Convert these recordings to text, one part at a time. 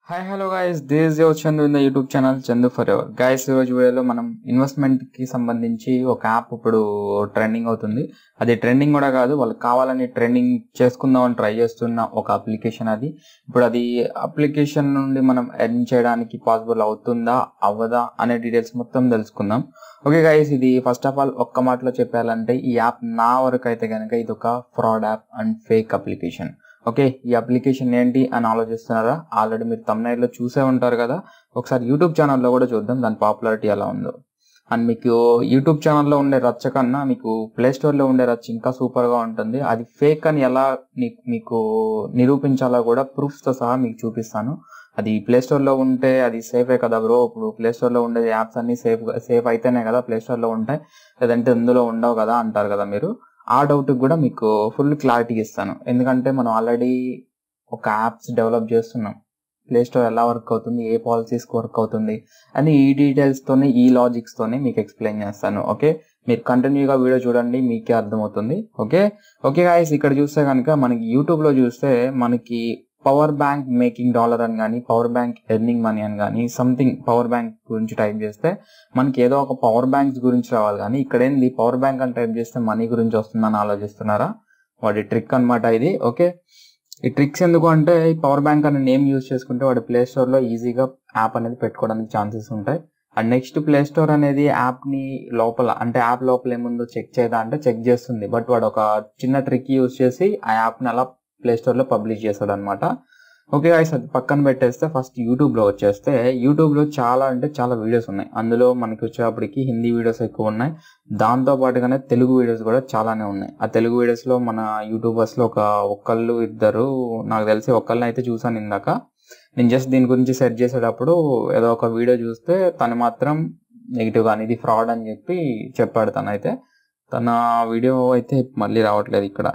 Hi hello guys this your Chandu in the YouTube channel Chandu forever guys ఈరోజు వీడియోలో మనం investment కి సంబంధించి ఒక యాప్ ఇప్పుడు ట్రెండింగ్ అవుతుంది అది ట్రెండింగ్ కూడా కాదు వాళ్ళు కావాలని ట్రెండింగ్ చేసుకుందామని ట్రై చేస్తున్న ఒక అప్లికేషన్ అది ఇప్పుడు అది అప్లికేషన్ నుండి మనం ఎర్న్ చేయడానికి పాసిబుల్ అవుతుందా అవ్వదా అనే డీటెయిల్స్ మొత్తం తెలుసుకుందాం ఓకే గైస్ ఇది ఫస్ట్ ఆఫ్ ఆల్ ఒక్క మాటలో చెప్పాలంటే ఈ యాప్ నా వరకు అయితే కనుక ఇది ఒక fraud app and fake application okay ఈ అప్లికేషన్ ఏంటి అని ఆలోచిస్తున్నారా ఆల్రెడీ మీరు తమ్నైల్లో చూసే ఉంటారు కదా ఒకసారి యూట్యూబ్ ఛానల్లో కూడా చూద్దాం దాని పాపులారిటీ ఎలా ఉందో అండ్ మీకు యూట్యూబ్ ఛానల్లో ఉండే రచ్చ కన్నా మీకు ప్లే స్టోర్లో ఉండే రచ్చ ఇంకా సూపర్గా ఉంటుంది అది ఫేక్ అని ఎలా నీ- మీకు నిరూపించాలో కూడా ప్రూఫ్స్తో సహా మీకు చూపిస్తాను అది ప్లే స్టోర్లో ఉంటే అది సేఫే కదా బ్రో ఇప్పుడు ప్లే స్టోర్లో ఉండే యాప్స్ అన్ని సేఫ్ సేఫ్ అయితేనే కదా ప్లే స్టోర్లో ఉంటాయి లేదంటే ఇందులో ఉండవు కదా అంటారు కదా మీరు ఆ డౌట్ కూడా మీకు ఫుల్ క్లారిటీ ఇస్తాను ఎందుకంటే మనం ఆల్రెడీ ఒక యాప్స్ డెవలప్ చేస్తున్నాం ప్లే స్టోర్ ఎలా వర్క్ అవుతుంది ఏ పాలసీస్ వర్క్ అవుతుంది అని ఈ డీటెయిల్స్ తోనే ఈ లాజిక్స్ తోనే మీకు ఎక్స్ప్లెయిన్ చేస్తాను ఓకే మీరు కంటిన్యూగా వీడియో చూడండి మీకే అర్థమవుతుంది ఓకే ఓకే గాయస్ ఇక్కడ చూస్తే కనుక మనకి యూట్యూబ్ లో చూస్తే మనకి పవర్ బ్యాంక్ మేకింగ్ డాలర్ అని కానీ పవర్ బ్యాంక్ ఎర్నింగ్ మనీ అని కానీ సంథింగ్ పవర్ బ్యాంక్ గురించి టైప్ చేస్తే మనకి ఏదో ఒక పవర్ బ్యాంక్స్ గురించి రావాలి కానీ ఇక్కడ ఏంది పవర్ బ్యాంక్ అని టైప్ చేస్తే మనీ గురించి వస్తుందని ఆలోచిస్తున్నారా వాడి ట్రిక్ అన్నమాట ఇది ఓకే ఈ ట్రిక్స్ ఎందుకు అంటే ఈ పవర్ బ్యాంక్ అనే నేమ్ యూజ్ చేసుకుంటే వాడి ప్లే స్టోర్ లో ఈజీగా యాప్ అనేది పెట్టుకోవడానికి ఛాన్సెస్ ఉంటాయి అండ్ నెక్స్ట్ ప్లే స్టోర్ అనేది యాప్ ని లోపల అంటే యాప్ లోపల ఏముందో చెక్ చేయదా అంటే చెక్ చేస్తుంది బట్ వాడు ఒక చిన్న ట్రిక్ యూజ్ చేసి ఆ యాప్ ని అలా ప్లే స్టోర్ లో పబ్లిష్ చేస్తాడు అనమాట ఓకే గాయస్ అది పక్కన పెట్టేస్తే ఫస్ట్ యూట్యూబ్ లో వచ్చేస్తే యూట్యూబ్ లో చాలా అంటే చాలా వీడియోస్ ఉన్నాయి అందులో మనకి వచ్చేటప్పటికి హిందీ వీడియోస్ ఎక్కువ ఉన్నాయి దాంతో పాటుగానే తెలుగు వీడియోస్ కూడా చాలానే ఉన్నాయి ఆ తెలుగు వీడియోస్ లో మన యూట్యూబర్స్ లో ఒక ఒక్కళ్ళు ఇద్దరు నాకు తెలిసి ఒక్కళ్ళని అయితే చూసాను ఇందాక నేను జస్ట్ దీని గురించి సెర్చ్ చేసేటప్పుడు ఏదో ఒక వీడియో చూస్తే తను మాత్రం నెగిటివ్ కానీ ఇది ఫ్రాడ్ అని చెప్పి చెప్పాడు తనైతే తన వీడియో అయితే మళ్ళీ రావట్లేదు ఇక్కడ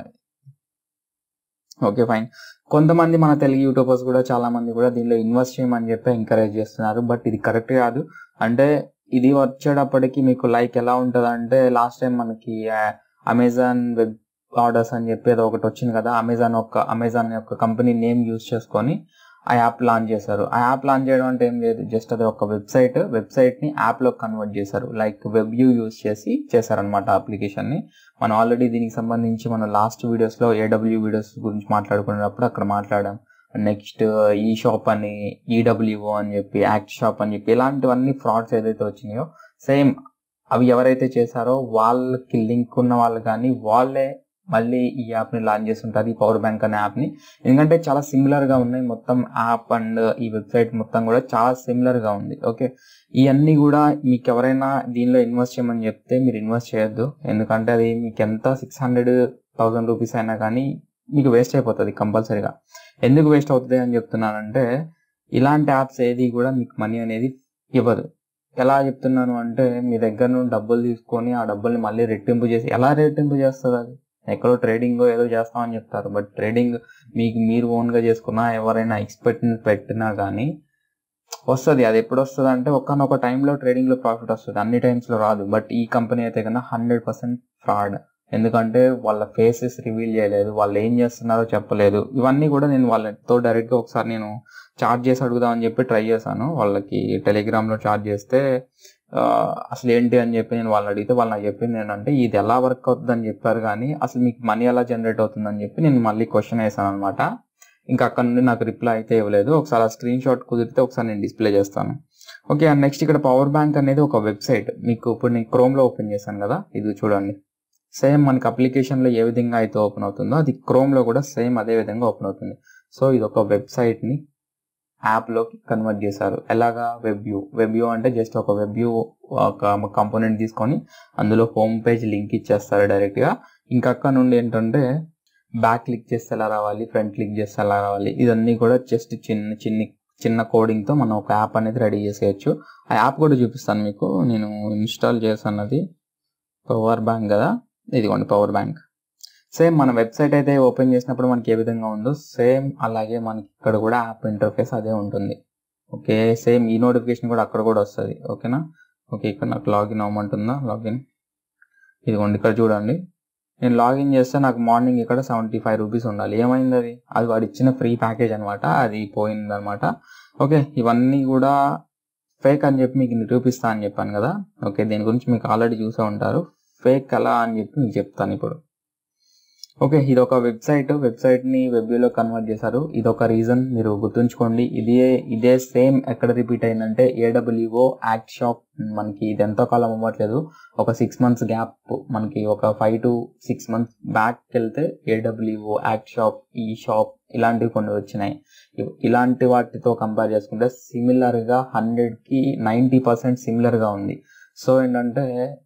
ఓకే ఫైన్ కొంతమంది మన తెలుగు యూట్యూబర్స్ కూడా చాలా మంది కూడా దీనిలో ఇన్వెస్ట్ చేయమని చెప్పి ఎంకరేజ్ చేస్తున్నారు బట్ ఇది కరెక్ట్ కాదు అంటే ఇది వచ్చేటప్పటికి మీకు లైక్ ఎలా ఉంటుంది అంటే లాస్ట్ టైం మనకి అమెజాన్ వెబ్ ఆర్డర్స్ అని చెప్పి ఏదో ఒకటి వచ్చింది కదా అమెజాన్ ఒక అమెజాన్ యొక్క కంపెనీ నేమ్ యూజ్ చేసుకొని ఆ యాప్ లాంచ్ చేశారు ఆ యాప్ లాంచ్ చేయడం అంటే ఏం లేదు జస్ట్ అది ఒక వెబ్సైట్ వెబ్సైట్ ని యాప్ లో కన్వర్ట్ చేశారు లైక్ వెబ్ యూ యూజ్ చేసి చేశారనమాట అప్లికేషన్ ని మనం ఆల్రెడీ దీనికి సంబంధించి మన లాస్ట్ వీడియోస్ లో ఏడబ్ల్యూ వీడియోస్ గురించి మాట్లాడుకునేటప్పుడు అక్కడ మాట్లాడాం నెక్స్ట్ ఈ షాప్ అని ఈడబ్ల్యూఓ అని చెప్పి యాక్ట్ షాప్ అని చెప్పి ఇలాంటివన్నీ ఫ్రాడ్స్ ఏదైతే వచ్చినాయో సేమ్ అవి ఎవరైతే చేశారో వాళ్ళకి లింక్ ఉన్న వాళ్ళు కానీ వాళ్ళే మళ్ళీ ఈ యాప్ ని లాంచ్ చేస్తుంటారు ఈ పవర్ బ్యాంక్ అనే యాప్ ని ఎందుకంటే చాలా సిమిలర్ గా ఉన్నాయి మొత్తం యాప్ అండ్ ఈ వెబ్సైట్ మొత్తం కూడా చాలా సిమిలర్ గా ఉంది ఓకే ఇవన్నీ కూడా మీకు ఎవరైనా దీనిలో ఇన్వెస్ట్ చేయమని చెప్తే మీరు ఇన్వెస్ట్ చేయొద్దు ఎందుకంటే అది మీకు ఎంత సిక్స్ హండ్రెడ్ థౌసండ్ రూపీస్ అయినా కానీ మీకు వేస్ట్ అయిపోతుంది కంపల్సరీగా ఎందుకు వేస్ట్ అవుతుంది అని చెప్తున్నానంటే ఇలాంటి యాప్స్ ఏది కూడా మీకు మనీ అనేది ఇవ్వదు ఎలా చెప్తున్నాను అంటే మీ దగ్గర నుండి డబ్బులు తీసుకొని ఆ డబ్బుల్ని మళ్ళీ రెట్టింపు చేసి ఎలా రెట్టింపు చేస్తుంది అది ఎక్కడో ట్రేడింగ్ ఏదో చేస్తామని చెప్తారు బట్ ట్రేడింగ్ మీకు మీరు ఓన్ గా చేసుకున్నా ఎవరైనా ఎక్స్పెక్ట్ పెట్టినా కానీ వస్తుంది అది ఎప్పుడు వస్తుంది అంటే ఒక్కనొక టైంలో ట్రేడింగ్ లో ప్రాఫిట్ వస్తుంది అన్ని టైమ్స్ లో రాదు బట్ ఈ కంపెనీ అయితే కన్నా హండ్రెడ్ పర్సెంట్ ఫ్రాడ్ ఎందుకంటే వాళ్ళ ఫేసెస్ రివీల్ చేయలేదు వాళ్ళు ఏం చేస్తున్నారో చెప్పలేదు ఇవన్నీ కూడా నేను వాళ్ళతో డైరెక్ట్ గా ఒకసారి నేను చార్జ్ చేసి అడుగుదామని చెప్పి ట్రై చేశాను వాళ్ళకి టెలిగ్రామ్ లో చార్జ్ చేస్తే ఆ, అసలు ఏంటి అని చెప్పి నేను వాళ్ళని అడిగితే వాళ్ళు నాకు చెప్పింది ఏంటంటే ఇది ఎలా వర్క్ అవుతుంది అని చెప్పారు కానీ అసలు మీకు మనీ ఎలా జనరేట్ అవుతుంది అని చెప్పి నేను మళ్ళీ క్వశ్చన్ వేసాను అనమాట ఇంకా అక్కడ నుండి నాకు రిప్లై అయితే ఇవ్వలేదు ఒకసారి ఆ స్క్రీన్ షాట్ కుదిరితే ఒకసారి నేను డిస్ప్లే చేస్తాను ఓకే అండ్ నెక్స్ట్ ఇక్కడ పవర్ బ్యాంక్ అనేది ఒక వెబ్సైట్ మీకు ఇప్పుడు నేను క్రోమ్ లో ఓపెన్ చేశాను కదా ఇది చూడండి సేమ్ మనకి అప్లికేషన్ లో ఏ విధంగా అయితే ఓపెన్ అవుతుందో అది క్రోమ్ లో కూడా సేమ్ అదే విధంగా ఓపెన్ అవుతుంది సో ఇది ఒక వెబ్సైట్ ని యాప్ లోకి కన్వర్ట్ చేశారు ఎలాగా వెబ్ వ్యూ వెబ్ వ్యూ అంటే జస్ట్ ఒక వెబ్ వ్యూ ఒక కంపోనెంట్ తీసుకొని అందులో హోమ్ పేజ్ లింక్ ఇచ్చేస్తారు డైరెక్ట్ గా ఇంకా అక్కడ నుండి ఏంటంటే బ్యాక్ క్లిక్ చేస్తే ఎలా రావాలి ఫ్రంట్ క్లిక్ చేస్తే ఎలా రావాలి ఇదన్నీ కూడా జస్ట్ చిన్న చిన్ని చిన్న కోడింగ్ తో మనం ఒక యాప్ అనేది రెడీ చేసేయచ్చు ఆ యాప్ కూడా చూపిస్తాను మీకు నేను ఇన్స్టాల్ చేసానది పవర్ బ్యాంక్ కదా ఇదిగోండి పవర్ బ్యాంక్ సేమ్ మన వెబ్సైట్ అయితే ఓపెన్ చేసినప్పుడు మనకి ఏ విధంగా ఉందో సేమ్ అలాగే మనకి ఇక్కడ కూడా యాప్ ఇంటర్ఫేస్ అదే ఉంటుంది ఓకే సేమ్ ఈ నోటిఫికేషన్ కూడా అక్కడ కూడా వస్తుంది ఓకేనా ఓకే ఇక్కడ నాకు లాగిన్ అవ్వమంటుందా లాగిన్ ఇదిగోండి ఇక్కడ చూడండి నేను లాగిన్ చేస్తే నాకు మార్నింగ్ ఇక్కడ సెవెంటీ ఫైవ్ రూపీస్ ఉండాలి ఏమైంది అది అది వాడు ఇచ్చిన ఫ్రీ ప్యాకేజ్ అనమాట అది పోయింది అనమాట ఓకే ఇవన్నీ కూడా ఫేక్ అని చెప్పి మీకు నిరూపిస్తా అని చెప్పాను కదా ఓకే దీని గురించి మీకు ఆల్రెడీ చూసే ఉంటారు ఫేక్ ఎలా అని చెప్పి మీకు చెప్తాను ఇప్పుడు ఓకే ఇది ఒక వెబ్సైట్ వెబ్సైట్ ని వెబ్లో కన్వర్ట్ చేశారు ఇది ఒక రీజన్ మీరు గుర్తుంచుకోండి ఇదే ఇదే సేమ్ ఎక్కడ రిపీట్ అయిందంటే ఏడబ్ల్యూఓ యాక్ట్ షాప్ మనకి ఇది ఎంతో కాలం అవ్వట్లేదు ఒక సిక్స్ మంత్స్ గ్యాప్ మనకి ఒక five to six months back వెళ్తే ఏడబ్ల్యూఓ యాక్ట్ షాప్ ఈ షాప్ ఇలాంటివి కొన్ని వచ్చినాయి ఇవ్- ఇలాంటి వాటితో కంపేర్ చేసుకుంటే సిమిలర్ గా హండ్రెడ్ కి నైంటీ పర్సెంట్ సిమిలర్ గా ఉంది సో ఏంటంటే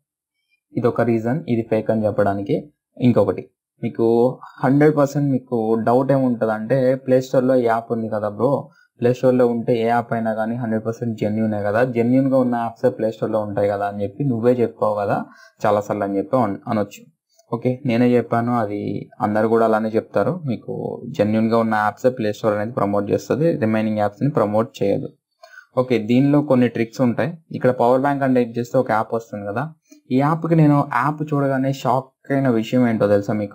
ఇది ఒక రీజన్ ఇది ఫేక్ అని చెప్పడానికి ఇంకొకటి మీకు హండ్రెడ్ పర్సెంట్ మీకు డౌట్ ఏముంటుంది అంటే ప్లే స్టోర్లో యాప్ ఉంది కదా బ్రో ప్లే స్టోర్లో ఉంటే ఏ యాప్ అయినా కానీ హండ్రెడ్ పర్సెంట్ జెన్యునే కదా జెన్యున్గా ఉన్న యాప్స్ ప్లే స్టోర్లో ఉంటాయి కదా అని చెప్పి నువ్వే చెప్పావు కదా చాలాసార్లు అని చెప్పి అన్- అనొచ్చు ఓకే నేనే చెప్పాను అది అందరు కూడా అలానే చెప్తారు మీకు జెన్యున్గా ఉన్న యాప్స్ ప్లే స్టోర్ అనేది ప్రమోట్ చేస్తుంది రిమైనింగ్ యాప్స్ని ప్రమోట్ చేయదు ఓకే దీనిలో కొన్ని ట్రిక్స్ ఉంటాయి ఇక్కడ పవర్ బ్యాంక్ అంటే టైప్ చేస్తే ఒక యాప్ వస్తుంది కదా ఈ యాప్కి నేను యాప్ చూడగానే షాక్ అయిన విషయం ఏంటో తెలుసా మీకు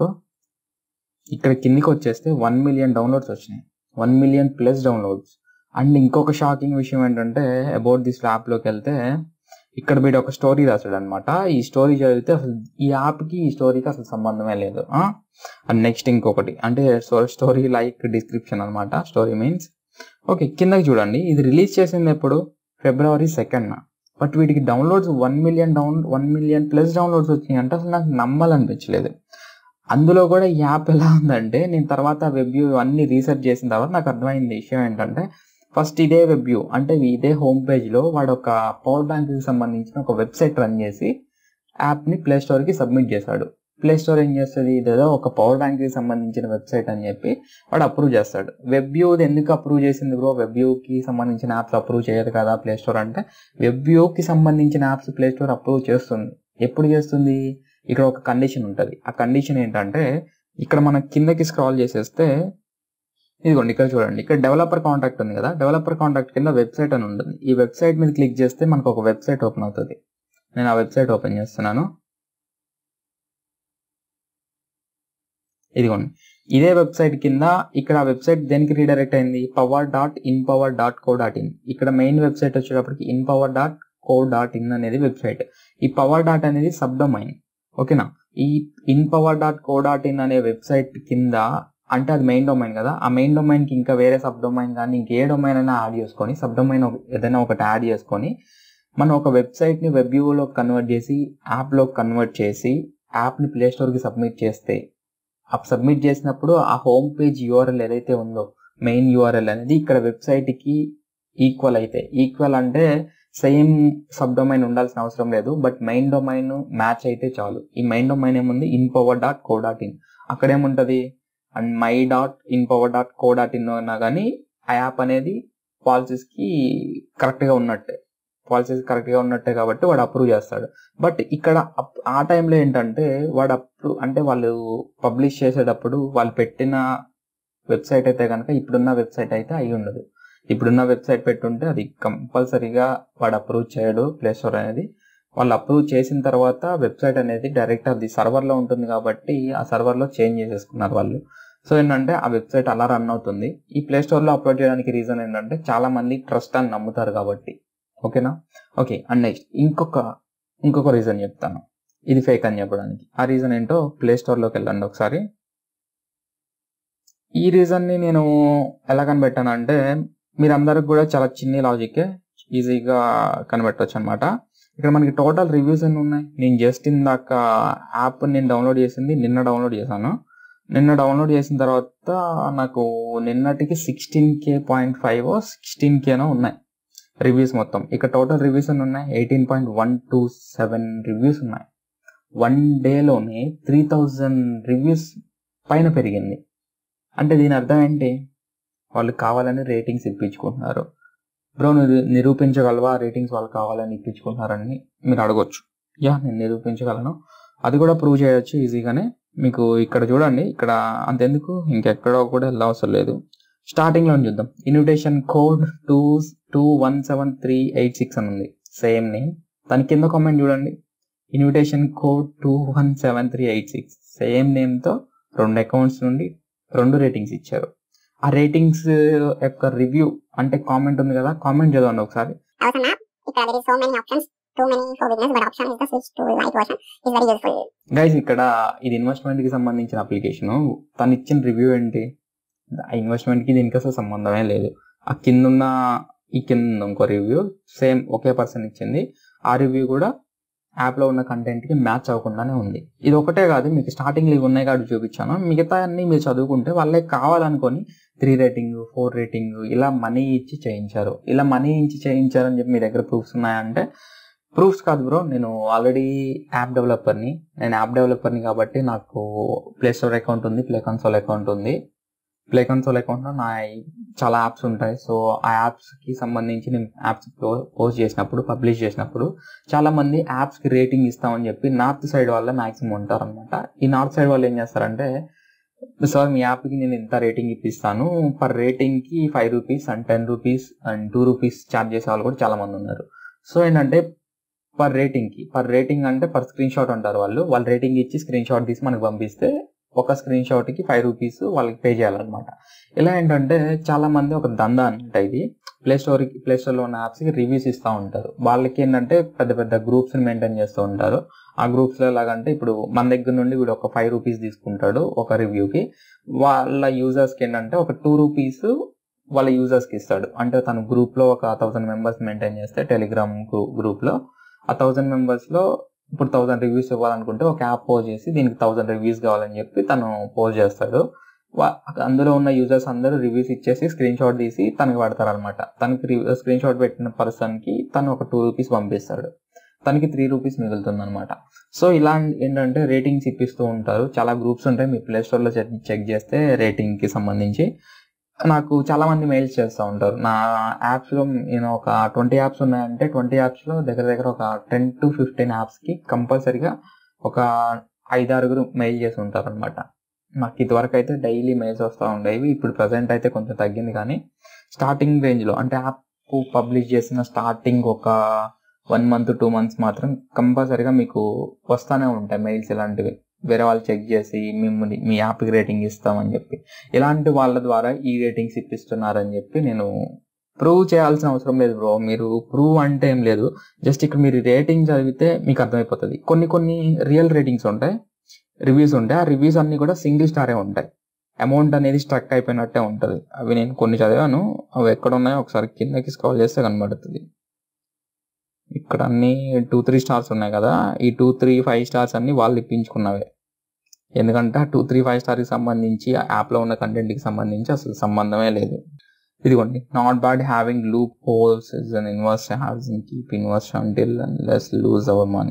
ఇక్కడ కిందికి వచ్చేస్తే వన్ మిలియన్ డౌన్లోడ్స్ వచ్చినాయి one million plus downloads and ఇంకొక షాకింగ్ విషయం ఏంటంటే అబౌట్ దిస్ యాప్లోకి వెళ్తే ఇక్కడ వీడు ఒక స్టోరీ రాశాడు అనమాట ఈ స్టోరీ చదివితే అసలు ఈ యాప్కి ఈ స్టోరీకి అసలు సంబంధమే లేదు అండ్ నెక్స్ట్ ఇంకొకటి అంటే స్టోరీ లైక్ డిస్క్రిప్షన్ అనమాట స్టోరీ మీన్స్ ఓకే కిందకి చూడండి ఇది రిలీజ్ చేసింది ఎప్పుడు ఫిబ్రవరి సెకండ్ బట్ వీటికి downloads one million down one million plus downloads వచ్చినాయి అంటే అసలు నాకు నమ్మాలనిపించలేదు అందులో కూడా ఈ యాప్ ఎలా ఉందంటే నేను తర్వాత వెబ్ వ్యూ అన్ని రీసెర్చ్ చేసిన తర్వాత నాకు అర్థమైంది విషయం ఏంటంటే ఫస్ట్ ఇదే వెబ్ వ్యూ అంటే ఇదే హోమ్ పేజ్లో వాడు ఒక పవర్ బ్యాంక్కి సంబంధించిన ఒక వెబ్సైట్ రన్ చేసి యాప్ని ప్లే స్టోర్కి సబ్మిట్ చేశాడు ప్లే స్టోర్ ఏం చేస్తుంది ఇదేదో ఒక పవర్ బ్యాంక్కి సంబంధించిన వెబ్సైట్ అని చెప్పి వాడు అప్రూవ్ చేస్తాడు వెబ్ వ్యూది ఎందుకు అప్రూవ్ చేసింది బ్రో వెబ్ వ్యూకి సంబంధించిన యాప్స్ అప్రూవ్ చేయదు కదా ప్లే స్టోర్ అంటే వెబ్ వ్యూకి సంబంధించిన యాప్స్ ప్లే స్టోర్ అప్రూవ్ చేస్తుంది ఎప్పుడు చేస్తుంది ఇక్కడ ఒక కండిషన్ ఉంటుంది ఆ కండిషన్ ఏంటంటే ఇక్కడ మనం కిందకి స్క్రాల్ చేసేస్తే ఇదిగోండి ఇక్కడ చూడండి ఇక్కడ డెవలపర్ కాంటాక్ట్ ఉంది కదా డెవలపర్ కాంటాక్ట్ కింద వెబ్సైట్ అని ఉంటుంది ఈ వెబ్సైట్ మీద క్లిక్ చేస్తే మనకు ఒక వెబ్సైట్ ఓపెన్ అవుతుంది నేను ఆ వెబ్సైట్ ఓపెన్ చేస్తున్నాను ఇదిగోండి ఇదే వెబ్సైట్ కింద ఇక్కడ ఆ వెబ్సైట్ దేనికి రీడైరెక్ట్ అయింది power dot in power dot co dot in ఇక్కడ మెయిన్ వెబ్సైట్ వచ్చేటప్పటికి in power dot co dot in అనేది వెబ్సైట్ ఈ పవర్ డాట్ అనేది సబ్ డొమైన్ ఓకేనా ఈ in power dot co dot in అనే వెబ్సైట్ కింద అంటే అది మెయిన్ డొమైన్ కదా ఆ మెయిన్ డొమైన్ కి ఇంకా వేరే సబ్ డొమైన్ కానీ ఇంకే డొమైన్ అయినా యాడ్ చేసుకొని సబ్ డొమైన్ ఏదైనా ఒకటి యాడ్ చేసుకొని మనం ఒక వెబ్సైట్ ని వెబ్ వ్యూలో కన్వర్ట్ చేసి యాప్ లో కన్వర్ట్ చేసి యాప్ ని ప్లే స్టోర్ కి సబ్మిట్ చేస్తే ఆ సబ్మిట్ చేసినప్పుడు ఆ హోమ్ పేజ్ యూఆర్ఎల్ ఏదైతే ఉందో మెయిన్ యూఆర్ఎల్ అనేది ఇక్కడ వెబ్సైట్ కి ఈక్వల్ అయితే ఈక్వల్ అంటే సేమ్ సబ్ డొమైన్ ఉండాల్సిన అవసరం లేదు బట్ మెయిన్ డొమైన్ మ్యాచ్ అయితే చాలు ఈ మెయిన్ డొమైన్ ఏముంది in power dot co dot in అక్కడ ఏముంటది and my dot in power dot co dot in అన్నా కానీ ఆ యాప్ అనేది పాలసీస్ కి కరెక్ట్ గా ఉన్నట్టే పాలసీస్ కరెక్ట్ గా ఉన్నట్టే కాబట్టి వాడు అప్రూవ్ చేస్తాడు బట్ ఇక్కడ అప్- ఆ టైంలో ఏంటంటే వాడు అప్రూవ్ అంటే వాళ్ళు పబ్లిష్ చేసేటప్పుడు వాళ్ళు పెట్టిన వెబ్సైట్ అయితే కనుక ఇప్పుడున్న వెబ్సైట్ అయితే అయి ఉండదు ఇప్పుడున్న వెబ్సైట్ పెట్టుంటే అది కంపల్సరీగా వాడు అప్రూవ్ చేయడు ప్లే స్టోర్ అనేది వాళ్ళు అప్రూవ్ చేసిన తర్వాత వెబ్సైట్ అనేది డైరెక్ట్ అది సర్వర్లో ఉంటుంది కాబట్టి ఆ సర్వర్లో చేంజ్ చేసేసుకున్నారు వాళ్ళు సో ఏంటంటే ఆ వెబ్సైట్ అలా రన్ అవుతుంది ఈ ప్లే స్టోర్లో అప్లోడ్ చేయడానికి రీజన్ ఏంటంటే చాలా మంది ట్రస్ట్ అని నమ్ముతారు కాబట్టి ఓకేనా ఓకే అండ్ నెక్స్ట్ ఇంకొక ఇంకొక రీజన్ చెప్తాను ఇది ఫేక్ అని చెప్పడానికి ఆ రీజన్ ఏంటో ప్లే స్టోర్లోకి వెళ్ళండి ఒకసారి ఈ రీజన్ని నేను ఎలా కనిపెట్టానంటే మీరందరికి కూడా చాలా చిన్న లాజిక్ ఈజీగా కనిపెట్టవచ్చు అనమాట ఇక్కడ మనకి టోటల్ రివ్యూస్ ఎన్ని ఉన్నాయి నేను జస్ట్ ఇందాక యాప్ నేను డౌన్లోడ్ చేసింది నిన్న డౌన్లోడ్ చేశాను నిన్న డౌన్లోడ్ చేసిన తర్వాత నాకు నిన్నటికి sixteen K point five sixteen కేనో ఉన్నాయి రివ్యూస్ మొత్తం ఇక్కడ టోటల్ రివ్యూస్ ఎన్ని ఉన్నాయి eighteen point one two seven reviews ఉన్నాయి వన్ డేలోనే త్రీ థౌజండ్ రివ్యూస్ పైన పెరిగింది అంటే దీని అర్థం ఏంటి వాళ్ళు కావాలని రేటింగ్స్ ఇప్పించుకుంటున్నారు బ్రో నువ్వు నిరూపించగలవా రేటింగ్స్ వాళ్ళు కావాలని ఇప్పించుకుంటున్నారని మీరు అడగొచ్చు యా నేను నిరూపించగలను అది కూడా ప్రూవ్ చేయొచ్చు ఈజీగానే మీకు ఇక్కడ చూడండి ఇక్కడ అంతెందుకు ఇంకెక్కడో కూడా వెళ్ళవసరం లేదు స్టార్టింగ్ లో చూద్దాం invitation code two two one seven three eight six అని ఉంది సేమ్ నేమ్ దాని కింద కామెంట్ చూడండి invitation code two one seven three eight six same నేమ్తో రెండు అకౌంట్స్ నుండి రెండు రేటింగ్స్ ఇచ్చారు ఆ రేటింగ్స్ యొక్క రివ్యూ అంటే కామెంట్ ఉంది కదా కామెంట్ చదవండి ఒకసారి Awesome app. ఇక్కడ there is so many options, too many for beginners, but option is the switch to light version is very useful. Guys ఇక్కడ ఇది ఇన్వెస్ట్మెంట్ కి సంబంధించిన అప్లికేషన్ తను ఇచ్చిన రివ్యూ ఏంటి ఆ ఇన్వెస్ట్మెంట్ కి దీనికి అసలు సంబంధమే లేదు ఆ కింద ఉన్న ఈ కింద ఉన్న ఇంకో రివ్యూ సేమ్ ఒకే పర్సన్ ఇచ్చింది ఆ రివ్యూ కూడా యాప్ లో ఉన్న కంటెంట్ కి మ్యాచ్ అవ్వకుండానే ఉంది ఇది ఒకటే కాదు మీకు స్టార్టింగ్ ఇవి ఉన్నాయి కాబట్టి చూపించాను మిగతా అన్ని మీరు చదువుకుంటే వాళ్ళకి కావాలనుకొని త్రీ రేటింగ్ ఫోర్ రేటింగ్ ఇలా మనీ ఇచ్చి చేయించారు ఇలా మనీ ఇచ్చి చేయించారు అని చెప్పి మీ దగ్గర ప్రూఫ్స్ ఉన్నాయంటే ప్రూఫ్స్ కాదు బ్రో నేను ఆల్రెడీ యాప్ డెవలపర్ని నేను యాప్ డెవలపర్ని కాబట్టి నాకు ప్లే స్టోర్ అకౌంట్ ఉంది ప్లే కన్సోల్ అకౌంట్ ఉంది ప్లే కన్సోల్ అకౌంట్లో నా చాలా యాప్స్ ఉంటాయి సో ఆ యాప్స్కి సంబంధించి నేను యాప్స్ పోస్ట్ చేసినప్పుడు పబ్లిష్ చేసినప్పుడు చాలా మంది యాప్స్కి రేటింగ్ ఇస్తామని చెప్పి నార్త్ సైడ్ వాళ్ళే మాక్సిమం ఉంటారు అనమాట ఈ నార్త్ సైడ్ వాళ్ళు ఏం చేస్తారంటే సార్ మీ యాప్కి నేను ఇంత రేటింగ్ ఇప్పిస్తాను పర్ రేటింగ్కి five rupees and ten rupees and two rupees charge చేసే వాళ్ళు కూడా చాలా మంది ఉన్నారు సో ఏంటంటే పర్ రేటింగ్ కి పర్ రేటింగ్ అంటే పర్ స్క్రీన్ షాట్ అంటారు వాళ్ళు వాళ్ళు రేటింగ్ ఇచ్చి స్క్రీన్ షాట్ తీసి మనకు పంపిస్తే ఒక స్క్రీన్ షాట్ కి ఫైవ్ రూపీస్ వాళ్ళకి పే చేయాలన్నమాట ఇలా ఏంటంటే చాలా మంది ఒక దందా అనమాట ఇది ప్లే స్టోర్ ప్లే స్టోర్ లో ఉన్న యాప్స్ కి రివ్యూస్ ఇస్తూ ఉంటారు వాళ్ళకి ఏంటంటే పెద్ద పెద్ద గ్రూప్స్ ని మెయింటైన్ చేస్తూ ఉంటారు ఆ గ్రూప్స్ లో ఎలాగంటే ఇప్పుడు మన దగ్గర నుండి వీడు ఒక ఫైవ్ రూపీస్ తీసుకుంటాడు ఒక రివ్యూకి వాళ్ళ యూజర్స్ కి ఏంటంటే ఒక టూ రూపీస్ వాళ్ళ యూజర్స్ కి ఇస్తాడు అంటే తన గ్రూప్ లో ఒక థౌసండ్ మెంబర్స్ మెయింటైన్ చేస్తే టెలిగ్రామ్ గ్రూప్ లో ఆ థౌసండ్ మెంబర్స్ లో ఇప్పుడు థౌసండ్ రివ్యూస్ ఇవ్వాలనుకుంటే ఒక యాప్ పోస్ట్ చేసి దీనికి థౌసండ్ రివ్యూస్ కావాలని చెప్పి తను పోస్ట్ చేస్తాడు వా- అందులో ఉన్న యూజర్స్ అందరూ రివ్యూస్ ఇచ్చేసి స్క్రీన్ షాట్ తీసి తనకి పడతారు అనమాట తనకి స్క్రీన్ షాట్ పెట్టిన పర్సన్ కి తను ఒక టూ రూపీస్ పంపిస్తాడు తనకి త్రీ రూపీస్ మిగులుతుంది అనమాట సో ఇలా ఏంటంటే రేటింగ్స్ ఇప్పిస్తూ ఉంటారు చాలా గ్రూప్స్ ఉంటాయి మీ ప్లే స్టోర్ లో చెక్ చేస్తే రేటింగ్ కి సంబంధించి నాకు చాలా మంది మెయిల్స్ చేస్తూ ఉంటారు నా యాప్స్ లో నేను ఒక ట్వంటీ యాప్స్ ఉన్నాయంటే ట్వంటీ యాప్స్ లో దగ్గర దగ్గర ఒక టెన్ టు ఫిఫ్టీన్ యాప్స్ కి కంపల్సరిగా ఒక ఐదారుగురు మెయిల్ చేసి ఉంటారు అనమాట నాకు ఇదివరకు అయితే డైలీ మెయిల్స్ వస్తూ ఉండేవి ఇప్పుడు ప్రజెంట్ అయితే కొంచెం తగ్గింది కానీ స్టార్టింగ్ రేంజ్ లో అంటే యాప్ పబ్లిష్ చేసిన స్టార్టింగ్ ఒక వన్ మంత్ టూ మంత్స్ మాత్రం కంపల్సరిగా మీకు వస్తానే ఉంటాయి మెయిల్స్ ఇలాంటివి వేరే వాళ్ళు చెక్ చేసి మిమ్మల్ని మీ యాప్కి రేటింగ్ ఇస్తామని చెప్పి ఇలాంటి వాళ్ళ ద్వారా ఈ రేటింగ్స్ ఇప్పిస్తున్నారని చెప్పి నేను ప్రూవ్ చేయాల్సిన అవసరం లేదు బ్రో మీరు ప్రూవ్ అంటే ఏం లేదు జస్ట్ ఇక్కడ మీరు రేటింగ్ చదివితే మీకు అర్థమైపోతుంది కొన్ని కొన్ని రియల్ రేటింగ్స్ ఉంటాయి రివ్యూస్ ఉంటాయి ఆ రివ్యూస్ అన్ని కూడా సింగిల్ స్టారే ఉంటాయి అమౌంట్ అనేది స్ట్రక్ అయిపోయినట్టే ఉంటుంది అవి నేను కొన్ని చదివాను అవి ఎక్కడ ఉన్నాయో ఒకసారి కిందకి స్క్రాల్ చేస్తే కనబడుతుంది ఇక్కడ అన్ని టూ త్రీ స్టార్స్ ఉన్నాయి కదా ఈ టూ త్రీ ఫైవ్ స్టార్స్ అన్ని వాళ్ళు ఇప్పించుకున్నవే ఎందుకంటే టూ త్రీ ఫైవ్ స్టార్కి సంబంధించి ఆ యాప్లో ఉన్న కంటెంట్కి సంబంధించి అసలు సంబంధమే లేదు ఇదిగోండి not bad having loopholes is an invest haves in keep invest until and less lose our money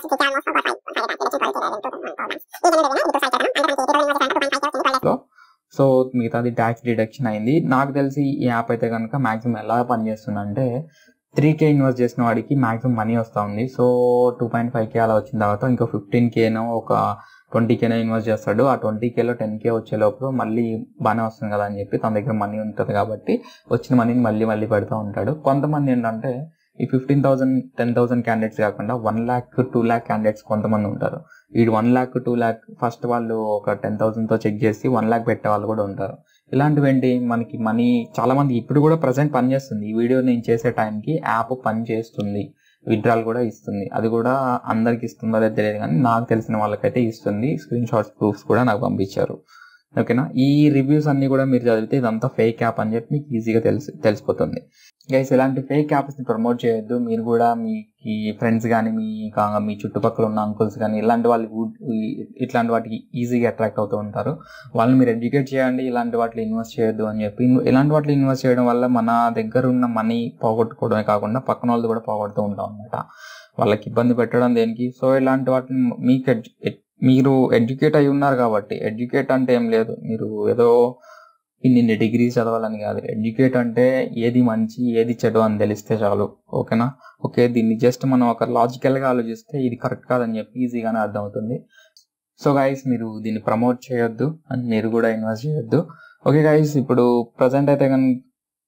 so మిగతాది ట్యాక్స్ డిడక్షన్ అయింది నాకు తెలిసి ఈ యాప్ అయితే కనుక మాక్సిమం ఎలా పనిచేస్తుంది అంటే త్రీ కే ఇన్వెస్ట్ చేసిన వాడికి మాక్సిమం మనీ వస్తూ ఉంది so two point five K అలా వచ్చిన తర్వాత ఇంకో ఫిఫ్టీన్ కేనో ఒక ట్వంటీ కేనో ఇన్వెస్ట్ చేస్తాడు ఆ ట్వంటీ కేలో టెన్ కే వచ్చే లోపల మళ్ళీ బాగానే వస్తుంది కదా అని చెప్పి తన దగ్గర మనీ ఉంటుంది కాబట్టి వచ్చిన మనీని మళ్ళీ మళ్ళీ పెడతా ఉంటాడు కొంతమంది ఏంటంటే ఈ fifteen thousand ten thousand candidates కాకుండా one lakh two lakh candidates కొంతమంది ఉంటారు ఈ one lakh two lakh first వాళ్ళు ఒక టెన్ థౌసండ్తో చెక్ చేసి వన్ ల్యాక్ పెట్టే వాళ్ళు కూడా ఉంటారు ఇలాంటివి ఏంటి మనకి మనీ చాలా మంది ఇప్పుడు కూడా ప్రజెంట్ పనిచేస్తుంది ఈ వీడియో నేను చేసే టైంకి యాప్ పని చేస్తుంది విత్డ్రాల్ కూడా ఇస్తుంది అది కూడా అందరికి ఇస్తుందో లేదో తెలియదు కానీ నాకు తెలిసిన వాళ్ళకైతే ఇస్తుంది స్క్రీన్ షాట్స్ ప్రూఫ్స్ కూడా నాకు పంపించారు ఓకేనా ఈ రివ్యూస్ అన్ని కూడా మీరు చదివితే ఇదంతా ఫేక్ యాప్ అని చెప్పి మీకు ఈజీగా తెలిసి తెలిసిపోతుంది గైస్ ఇలాంటి ఫేక్ యాప్స్ని ప్రమోట్ చేయొద్దు మీరు కూడా మీ ఫ్రెండ్స్ కానీ మీ కా- మీ చుట్టుపక్కల ఉన్న అంకుల్స్ కానీ ఇలాంటి వాళ్ళు ఊ- ఈ- ఇట్లాంటి వాటికి ఈజీగా అట్రాక్ట్ అవుతూ ఉంటారు వాళ్ళని మీరు ఎడ్యుకేట్ చేయండి ఇలాంటి వాటిలో ఇన్వెస్ట్ చేయొద్దు అని చెప్పి ఇన్- ఇలాంటి వాటిలో ఇన్వెస్ట్ చేయడం వల్ల మన దగ్గర ఉన్న మనీ పోగొట్టుకోవడమే కాకుండా పక్కన వాళ్ళు కూడా పోగొడుతూ ఉంటాం అనమాట వాళ్ళకి ఇబ్బంది పెట్టడం దేనికి సో ఇలాంటి వాటిని మీకు ఎడ్యు- ఎడ్- మీరు ఎడ్యుకేట్ అయి ఉన్నారు కాబట్టి ఎడ్యుకేట్ అంటే ఏం లేదు మీరు ఏదో ఇన్ని డిగ్రీస్ చదవాలని కాదు ఎడ్యుకేట్ అంటే ఏది మంచి ఏది చెడు అని తెలిస్తే చాలు ఓకేనా ఓకే దీన్ని జస్ట్ మనం ఒక లాజికల్గా ఆలోచిస్తే ఇది కరెక్ట్ కాదని చెప్పి ఈజీగానే అర్థమవుతుంది సో గైస్ మీరు దీన్ని ప్రమోట్ చేయొద్దు అండ్ మీరు కూడా ఇన్వెస్ట్ చేయొద్దు ఓకే గైస్ ఇప్పుడు ప్రజెంట్ అయితే కనుక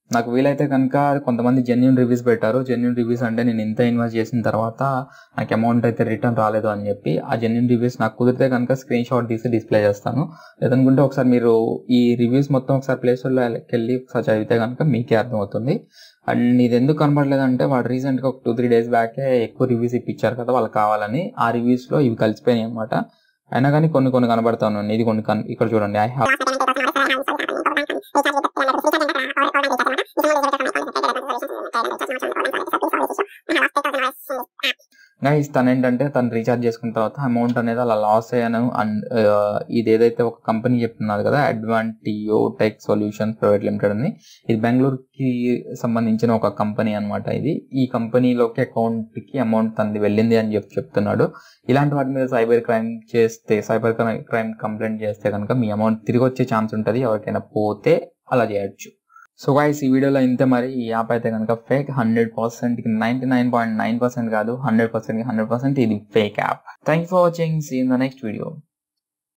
నాకు వీలైతే కనుక కొంతమంది జెన్యున్ రివ్యూస్ పెట్టారు జెన్యున్ రివ్యూస్ అంటే నేను ఇంత ఇన్వెస్ట్ చేసిన తర్వాత నాకు అమౌంట్ అయితే రిటర్న్ రాలేదు అని చెప్పి ఆ జెన్యున్ రివ్యూస్ నాకు కుదిరితే కనుక స్క్రీన్ షాట్ తీసి డిస్ప్లే చేస్తాను లేదనుకుంటే ఒకసారి మీరు ఈ రివ్యూస్ మొత్తం ఒకసారి ప్లే స్టోర్లో వెళ్ళి ఒకసారి చదివితే కనుక మీకే అర్థమవుతుంది అండ్ ఇది ఎందుకు కనబడలేదంటే వాడు రీసెంట్గా ఒక టూ త్రీ డేస్ బ్యాకే ఎక్కువ రివ్యూస్ ఇప్పించారు కదా వాళ్ళకి కావాలని ఆ రివ్యూస్లో ఇవి కలిసిపోయినాయి అనమాట అయినా కానీ కొన్ని కొన్ని కనబడతా ఉన్నాను ఇది కొన్ని కన్- ఇక్కడ చూడండి ఐ హ్యావ్ గైస్ తను ఏంటంటే తను రీఛార్జ్ చేసుకున్న తర్వాత అమౌంట్ అనేది అలా లాస్ అయ్యాను అండ్ ఇది ఏదైతే ఒక కంపెనీ చెప్తున్నారు కదా Advantio tech solutions private limited అని ఇది బెంగళూరుకి సంబంధించిన ఒక కంపెనీ అన్నమాట ఇది ఈ కంపెనీలోకి అకౌంట్ కి అమౌంట్ తనది వెళ్ళింది అని చెప్పి చెప్తున్నాడు ఇలాంటి వాటి మీద సైబర్ క్రైమ్ చేస్తే సైబర్ క్రైమ్ కంప్లైంట్ చేస్తే కనుక మీ అమౌంట్ తిరిగి వచ్చే ఛాన్స్ ఉంటుంది ఎవరికైనా పోతే అలా చేయొచ్చు సో గైస్ ఈ వీడియోలో ఇంతే మరి ఈ యాప్ అయితే కనుక ఫేక్ హండ్రెడ్ పర్సెంట్ కి ninety nine point nine percent కాదు హండ్రెడ్ పర్సెంట్ కి హండ్రెడ్ పర్సెంట్ ఇది fake app thank for watching see in the next video